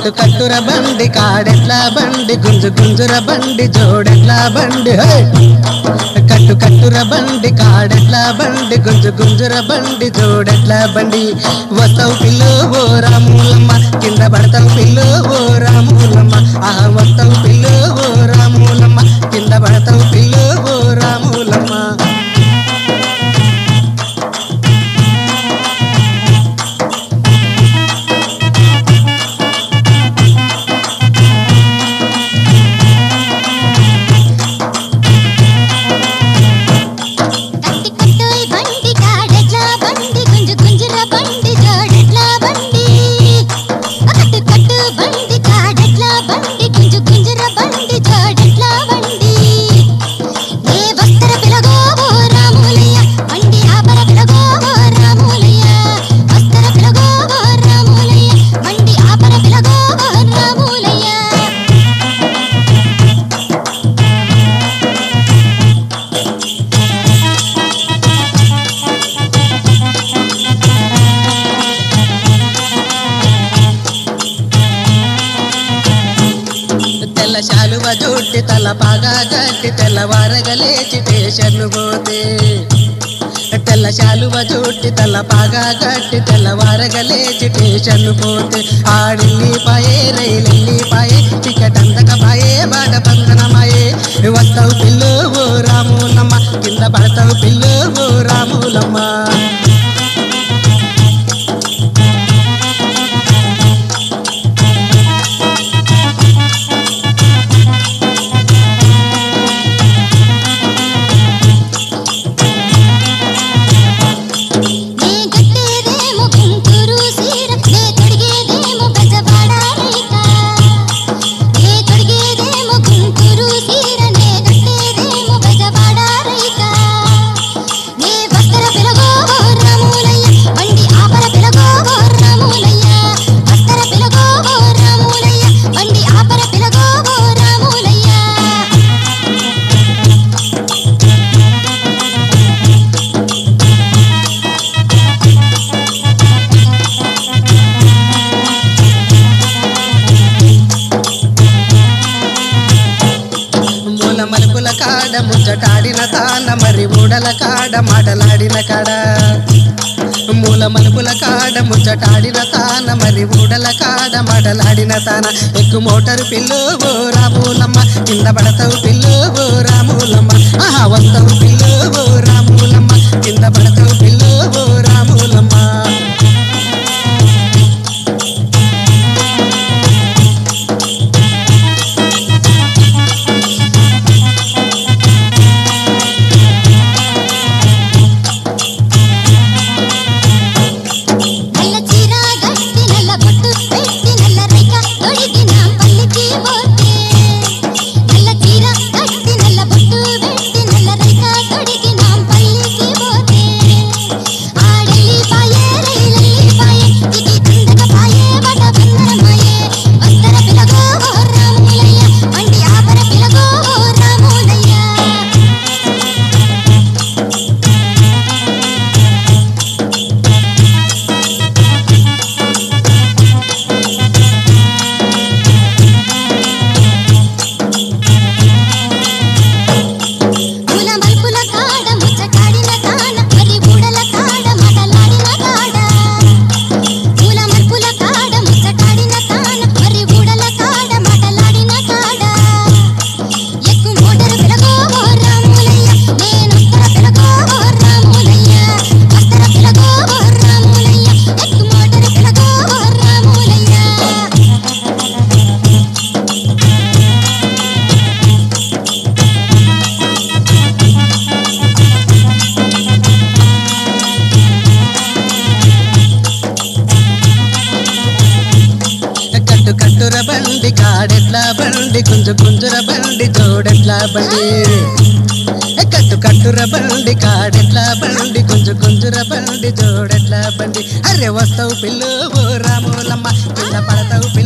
కట్టు కట్టుర బండి కాడెట్లా బండి గుంజు గుంజుర బండి జోడెట్లా బండి హే! కట్టు కట్టుర బండి కాడెట్లా బండి గుంజు గుంజుర బండి జోడెట్లా బండి వస్తావు పిల్లు ఓ రాములమ్మ కింద పడతావు పిల్లు ఓ రాములమ్మ ఆహా వస్తావు పిల్లు ఓ రాములమ్మ కింద పడతావు పిల్లు ఓ రాములమ్మ కట్టి కట్టోయ్ బండి కాడెట్లా బండి గుంజు గుంజుర బండి జోడెట్లా బండి కట్టు కట్టు బండి కాడెట్లా బండి గుంజు గుంజుర బండి జోడెట్లా బండి ఏ వస్త్ర పిలగో ఓ రాములయ్య బండి ఆపర పిలగో ఓ రాములయ్య వస్త్ర పిలగో ఓ రాములయ్య బండి ఆపర పిలగో ఓ రాములయ్య తెల్ల శాలువ జోటి తల బాగా గట్టి తెల్లవారగలేచి స్టేషన్ను పోతే తెల్ల శాలువ జోటి తల బాగా గట్టి తెల్లవారగలేచి స్టేషన్ను పోతే ఆడిల్లి పాయే రైలిల్లి పాయే టికెట్ అందక పాయే బాట బంధనమాయే వస్తావు పిల్లు ఓ రాములమ్మ కింద పడతావు పిల్లు ఓ రాములమ్మ నే గట్టేదేమో గుంటూరు సీర నే తొడిగేదేమో బెజవాడ రేఖ నే తొడిగేదేమో గుంటూరు సీర నే గట్టేదేమో బెజవాడ రేఖ నే వస్త్ర పిలగో ఓ రాములయ్య బండి ఆపర పిలగో ఓ రాములయ్య వస్త్ర పిలగో ఓ రాములయ్య బండి ఆపర పిలగో ఓ రాములయ్య మూల మలుపుల కాడ ముచ్చటాడిన తాన మరి ఊడల కాడ మాటలాడిన కాడ మూల మలుపుల కాడ ముచ్చటాడిన తాన మరి ఊడల కాడ మాటలాడిన తాన ఎక్కు మోటారు పిల్లు ఓ రాములమ్మ కింద పడతావు పిల్లు ఓ రాములమ్మ ఆహా వస్తావు పిల్లు ఓ రాములమ్మ కింద పడతావు పిల్లు ఓ రాములమ్మ నల్ల చీర గట్టి నల్ల బొట్టు పెట్టి నల్ల రేఖ తొడిగి నా పల్లికి పోతే నల్ల చీర గట్టి నల్ల బొట్టు పెట్టి నల్ల రేఖ తొడిగి నా పల్లికి పోతే ఆడెల్లి పాయే రైలెల్లి పాయే దిగి తందక పాయే బట బందరమాయే వస్తర పిలగో ఓ రాములయ్య బండి ఆపర పిలగో ఓ రాములయ్య పూల మల్పుల కాడ ముచ్చటాడిన తాన మరి ఊడల కాడ మాటలాడిన కాడ పూల మల్పుల కాడ ముచ్చటాడిన తాన మరి ఊడల కాడ మాటలాడిన కాడ ఎక్కు మోటారు పిలగో ఓ రాములయ్య నేనొస్తర పిలగో ఓ రాములయ్య వస్తర పిలగో ఓ రాములయ్య ఎక్కు మోటారు పిలగో ఓ రాములయ్య కట్టు కట్టుర బండి కాడెట్లా బండి గుంజు గుంజుర బండి జోడెట్లా బండి కట్టు కట్టుర బండి కాడెట్లా బండి గుంజు గుంజుర బండి జోడెట్లా బండి అరే వస్తావు పిల్లు ఓ రాములమ్మ కింద పడతావు పిల్లు